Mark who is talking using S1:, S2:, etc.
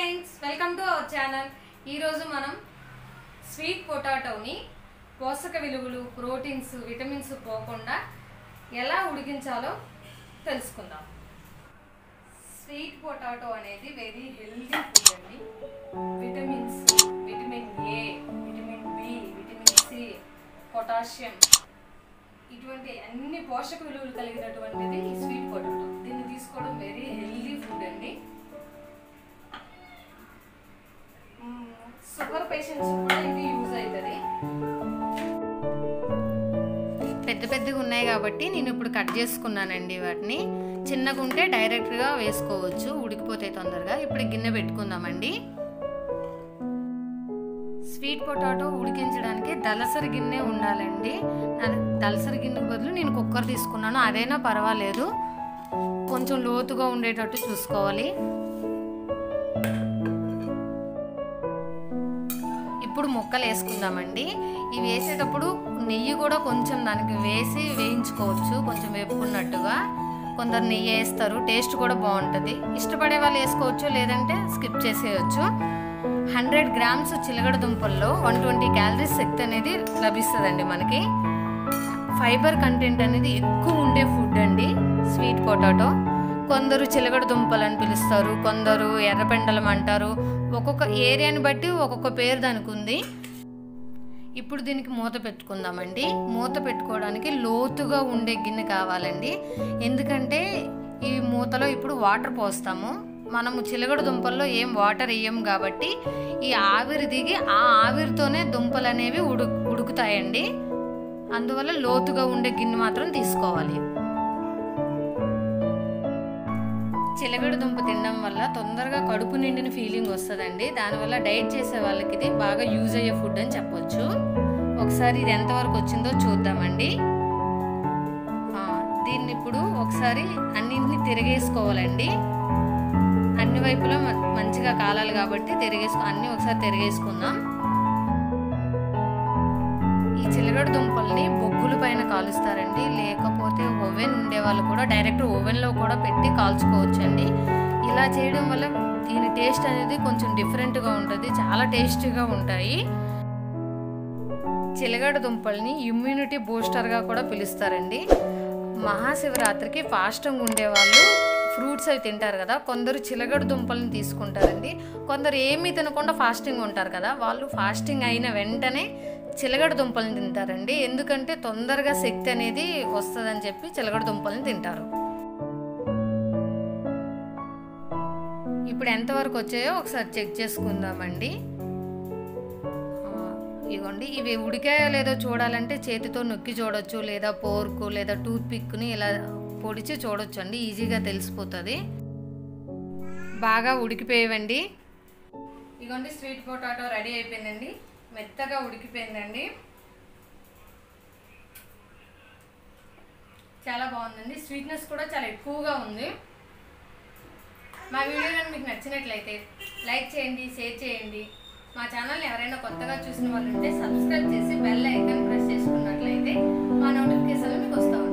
S1: friends welcome to our channel ఈరోజు మనం sweet పొటాటోని పోషక విలువలు ప్రోటీన్స్ విటమిన్స్ పోకుండా ఎలా ఉడికించాలో తెలుసుకుందాం స్వీట్ పొటాటో అనేది వెరీ హెల్దీ ఫుడ్ అండి vitamins vitamin A vitamin B vitamin C potassium ఇటువంటి అన్ని పోషక విలువలు కలిగినటువంటిది ఈ స్వీట్ పొటాటో దీన్ని తీసుకోవడం వెరీ హెల్దీ ఫుడ్ అండి షుగర్ పేషెంట్స్ కూడా ఇది యూజ్ అవుతుంది పెద్ద పెద్దగా ఉన్నాయి కాబట్టి నేను ఇప్పుడు కట్ చేసుకున్నానండి వాటిని చిన్నగా ఉంటే డైరెక్ట్గా వేసుకోవచ్చు ఉడికిపోతాయి తొందరగా ఇప్పుడు గిన్నె పెట్టుకుందామండి స్వీట్ పొటాటో ఉడికించడానికి దలసరి గిన్నె ఉండాలండి నా- దలసరి గిన్నె బదులు నేను కుక్కర్ తీసుకున్నాను అదైనా పర్వాలేదు కొంచెం లోతుగా ఉండేటట్టు చూసుకోవాలి ఇప్పుడు ముక్కలు వేసుకుందామండి ఇవి వేసేటప్పుడు నెయ్యి కూడా కొంచెం దానికి వేసి వేయించుకోవచ్చు కొంచెం వేపుకున్నట్టుగా కొందరు నెయ్యి వేస్తారు టేస్ట్ కూడా బాగుంటుంది ఇష్టపడే వాళ్ళు వేసుకోవచ్చు లేదంటే స్కిప్ చేసేయచ్చు హండ్రెడ్ గ్రామ్స్ చిలగడ దుంపల్లో వన్ ట్వంటీ క్యాలరీస్ శక్తి అనేది లభిస్తుందండి మనకి ఫైబర్ కంటెంట్ అనేది ఎక్కువ ఉండే ఫుడ్ అండి స్వీట్ పొటాటో కొందరు చిలగడ దుంపలు అని పిలుస్తారు కొందరు ఎర్రపెండలం అంటారు ఒక్కొక్క ఏరియాని బట్టి ఒక్కొక్క పేరు దానికి ఉంది ఇప్పుడు దీనికి మూత పెట్టుకుందామండి మూత పెట్టుకోవడానికి లోతుగా ఉండే గిన్నె కావాలండి ఎందుకంటే ఈ మూతలో ఇప్పుడు వాటర్ పోస్తాము మనము చిలగడ దుంపల్లో ఏం వాటర్ వేయం కాబట్టి ఈ ఆవిరి దిగి ఆ ఆవిరితోనే దుంపలు అనేవి ఉడు ఉడుకుతాయండి అందువల్ల లోతుగా ఉండే గిన్నె మాత్రం తీసుకోవాలి చిలగడ దుంప తినడం వల్ల తొందరగా కడుపు నిండిన ఫీలింగ్ వస్తుందండి దానివల్ల డైట్ చేసే వాళ్ళకి ఇది బాగా యూజ్ అయ్యే ఫుడ్ అని చెప్పొచ్చు ఒకసారి ఇది ఎంతవరకు వచ్చిందో చూద్దామండి ఆ, దీన్ని ఇప్పుడు ఒకసారి అన్నింటిని తిరిగేసుకోవాలండి అన్ని వైపులా మ- మంచిగా కాలాలి కాబట్టి తిరిగేసుకో అన్ని ఒకసారి తిరిగేసుకుందాం ఈ చిలగడ దుంపల్ని బొగ్గుల పైన కాలుస్తారండి లేకపోతే ఓవెన్ ఉండే వాళ్ళు కూడా డైరెక్ట్ ఓవెన్లో కూడా పెట్టి కాల్చుకోవచ్చండి ఇలా చేయడం వల్ల దీని టేస్ట్ అనేది కొంచెం డిఫరెంట్గా ఉంటుంది చాలా టేస్టీగా ఉంటాయి చిలగడ దుంపల్ని ఇమ్యూనిటీ బూస్టర్గా కూడా పిలుస్తారండి మహాశివరాత్రికి ఫాస్టింగ్ ఉండేవాళ్ళు ఫ్రూట్స్ అవి తింటారు కదా కొందరు చిలగడ దుంపల్ని తీసుకుంటారండి కొందరు ఏమీ తినకుండా ఫాస్టింగ్ ఉంటారు కదా వాళ్ళు ఫాస్టింగ్ అయిన వెంటనే చిలగడ దుంపల్ని తింటారండి ఎందుకంటే తొందరగా శక్తి అనేది వస్తుందని చెప్పి చిలగడ దుంపల్ని తింటారు ఇప్పుడు ఎంతవరకు వచ్చాయో ఒకసారి చెక్ చేసుకుందామండి ఆ, ఇగోండి ఇవి ఉడికాయో లేదో చూడాలంటే చేతితో నొక్కి చూడొచ్చు లేదా పోర్కు లేదా టూత్ పిక్ని ఇలా పొడిచి చూడొచ్చు అండి ఈజీగా తెలిసిపోతుంది బాగా ఉడికిపోయేవండి ఇగోండి స్వీట్ పొటాటో రెడీ అయిపోయిందండి మెత్తగా ఉడికిపోయిందండి చాలా బాగుందండి స్వీట్నెస్ కూడా చాలా ఎక్కువగా ఉంది మా వీడియో కానీ మీకు నచ్చినట్లయితే లైక్ చేయండి షేర్ చేయండి మా ఛానల్ని ఎవరైనా కొత్తగా చూసిన వాళ్ళు ఉంటే సబ్స్క్రైబ్ చేసి బెల్ ఐకాన్ ప్రెస్ చేసుకున్నట్లయితే మా నోటిఫికేషన్లు మీకు వస్తూ ఉంటాయి